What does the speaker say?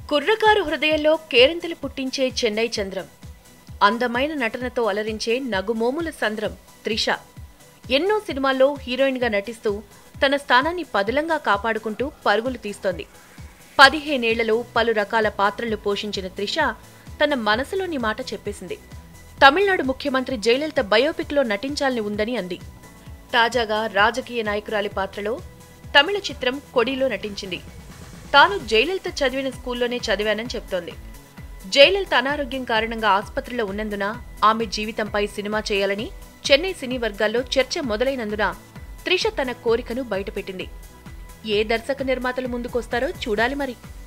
కుర్రకారు హృదయంలో కేరింతలు పుట్టించే చెన్నై చంద్రం అందమైన నటనతో అలరించే నగుమోముల సంద్రం త్రిష ఎన్నో సినిమాల్లో హీరోయిన్గా నటిస్తూ తన స్థానాన్ని పదిలంగా కాపాడుకుంటూ పరుగులు తీస్తోంది పదిహేనేళ్లలో పలు రకాల పాత్రలు పోషించిన త్రిష తన మనసులోని మాట చెప్పేసింది తమిళనాడు ముఖ్యమంత్రి జయలలిత బయోపిక్లో నటించాలని ఉందని అంది తాజాగా రాజకీయ నాయకురాలి పాత్రలో తమిళ చిత్రం కొడిలో నటించింది తాను జయలలిత చదివిన స్కూల్లోనే చదివానని చెప్తోంది జయలలిత అనారోగ్యం కారణంగా ఆసుపత్రిలో ఉన్నందున ఆమె జీవితంపై సినిమా చేయాలని చెన్నై సినీ వర్గాల్లో చర్చ మొదలైనందున త్రిష తన కోరికను బయటపెట్టింది ఏ దర్శక నిర్మాతలు ముందుకొస్తారో చూడాలి మరి